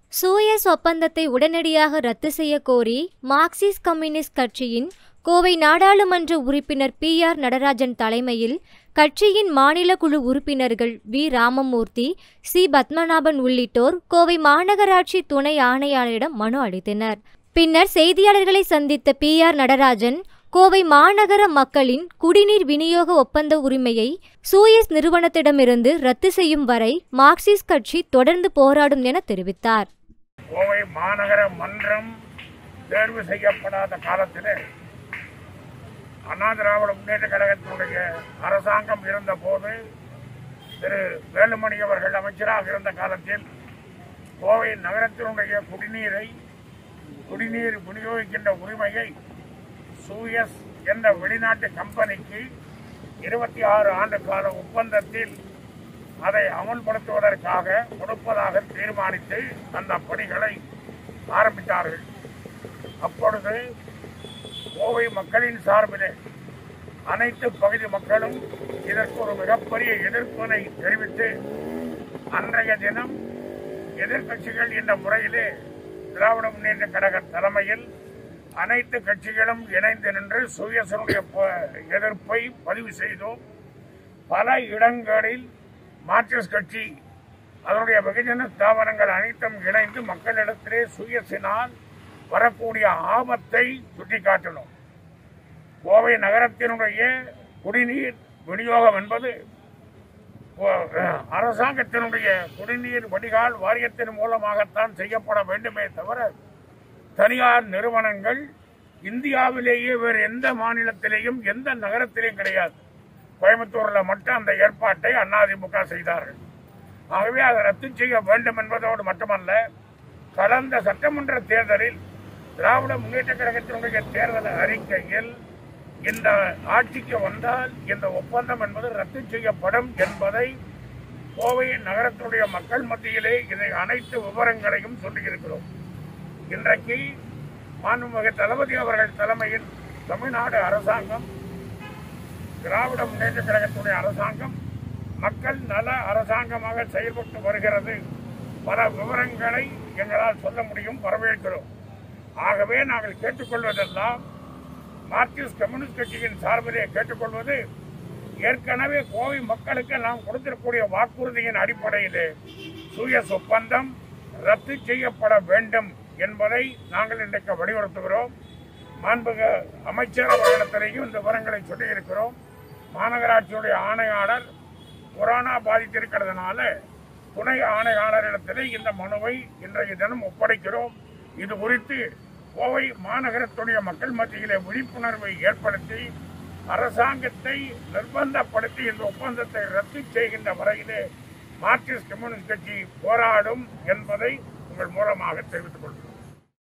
Suez ஒப்பந்தத்தை உடனடியாக ரத்து செய்ய கோரி மார்க்சிஸ்ட் கம்யூனிஸ்ட் கட்சியின் கோவை நாடாளுமன்ற உறுப்பினர் பி ஆர் நடராஜன் தலைமையில் கட்சியின் மாநில குழு உறுப்பினர்கள் வி ராமமூர்த்தி சி பத்மநாபன் உள்ளிட்டோர் கோவை மாநகராட்சி துணை ஆணையாளரிடம் மனு அளித்தனர் பின்னர் செய்தியாளர்களை சந்தித்த பி ஆர் நடராஜன் கோவை மாநகர மக்களின் குடிநீர் விநியோக ஒப்பந்த உரிமையை சூயஸ் நிறுவனத்திடமிருந்து ரத்து செய்யும் வரை மார்க்சிஸ்ட் கட்சி தொடர்ந்து போராடும் என தெரிவித்தார் கோவை மாநகர மன்றம் தேர்வு செய்யப்படாத காலத்திலே அண்ணா திராவிட முன்னேற்ற கழகத்தினுடைய அரசாங்கம் இருந்த போது திரு வேலுமணி அவர்கள் அமைச்சராக இருந்த காலத்தில் கோவை நகரத்தினுடைய குடிநீரை குடிநீர் விநியோகிக்கின்ற உரிமையை சூயஸ் என்ற வெளிநாட்டு கம்பெனிக்கு இருபத்தி ஆறு ஆண்டு கால ஒப்பந்தத்தில் அதை அமல்படுத்துவதற்காக கொடுப்பதாக தீர்மானித்து அந்த பணிகளை ஆரம்பித்தார்கள் அப்பொழுது கோவை மக்களின் சார்பிலே அனைத்து பகுதி மக்களும் இதற்கு ஒரு மிகப்பெரிய எதிர்ப்பினை தெரிவித்து அன்றைய தினம் எதிர்க்கட்சிகள் என்ற முறையிலே திராவிட முன்னேற்ற கழக தலைமையில் அனைத்து கட்சிகளும் இணைந்து நின்று சுயசனுடைய எதிர்ப்பை பதிவு செய்தோம் பல இடங்களில் மார்க்சிஸ்ட் கட்சி அதனுடைய வெகுஜன ஸ்தாபனங்கள் அனைத்தும் இணைந்து மக்களிடத்திலே சுயசினால் வரக்கூடிய ஆபத்தை சுட்டிக்காட்டணும் கோவை நகரத்தினுடைய குடிநீர் விநியோகம் என்பது அரசாங்கத்தினுடைய குடிநீர் வடிகால் வாரியத்தின் மூலமாகத்தான் செய்யப்பட வேண்டுமே தவிர தனியார் நிறுவனங்கள் இந்தியாவிலேயே வேறு எந்த மாநிலத்திலேயும் எந்த நகரத்திலேயும் கிடையாது கோயம்புத்தூர்ல மட்டும் அந்த ஏற்பாட்டை அதிமுக செய்தார்கள் ஆகவே அதை ரத்து செய்ய வேண்டும் என்பதோடு மட்டுமல்ல கடந்த சட்டமன்ற தேர்தலில் திராவிட முன்னேற்ற கழகத்தினுடைய தேர்தல் அறிக்கையில் இந்த ஆட்சிக்கு வந்தால் இந்த ஒப்பந்தம் என்பது ரத்து செய்யப்படும் என்பதை கோவை நகரத்தினுடைய மக்கள் மத்தியிலே இதை அனைத்து விவரங்களையும் சொல்லியிருக்கிறோம் இன்றைக்கு மாண்புமிகு தளபதி அவர்கள் தலைமையில் தமிழ்நாடு அரசாங்கம் திராவிட முன்னேற்ற கழகத்துடைய அரசாங்கம் மக்கள் நல அரசாங்கமாக செயல்பட்டு வருகிறது பல விவரங்களை எங்களால் சொல்ல முடியும் வரவேற்கிறோம் ஆகவே நாங்கள் கேட்டுக்கொள்வதெல்லாம் மார்க்சிஸ்ட் கம்யூனிஸ்ட் கட்சியின் சார்பிலே கேட்டுக்கொள்வது ஏற்கனவே கோவை மக்களுக்கு நாம் கொடுத்திருக்கக்கூடிய வாக்குறுதியின் அடிப்படையிலே சூயஸ் ஒப்பந்தம் ரத்து செய்யப்பட வேண்டும் என்பதை நாங்கள் இன்றைக்கு வலியுறுத்துகிறோம் மாண்புக அமைச்சர் அவர்களிடத்திலேயும் இந்த விவரங்களை சொல்லியிருக்கிறோம் மாநகராட்சியுடைய ஆணையாளர் கொரோனா பாதித்திருக்கிறதுனால துணை ஆணையாளரிடத்திலே இந்த மனுவை இன்றைய தினம் ஒப்படைக்கிறோம் இது குறித்து கோவை மாநகரத்துடைய மக்கள் மத்தியிலே விழிப்புணர்வை ஏற்படுத்தி அரசாங்கத்தை நிர்பந்தப்படுத்தி இந்த ஒப்பந்தத்தை ரத்து செய்கின்ற வரையிலே மார்க்சிஸ்ட் கம்யூனிஸ்ட் கட்சி போராடும் என்பதை உங்கள் மூலமாக தெரிவித்துக் கொள்கிறேன்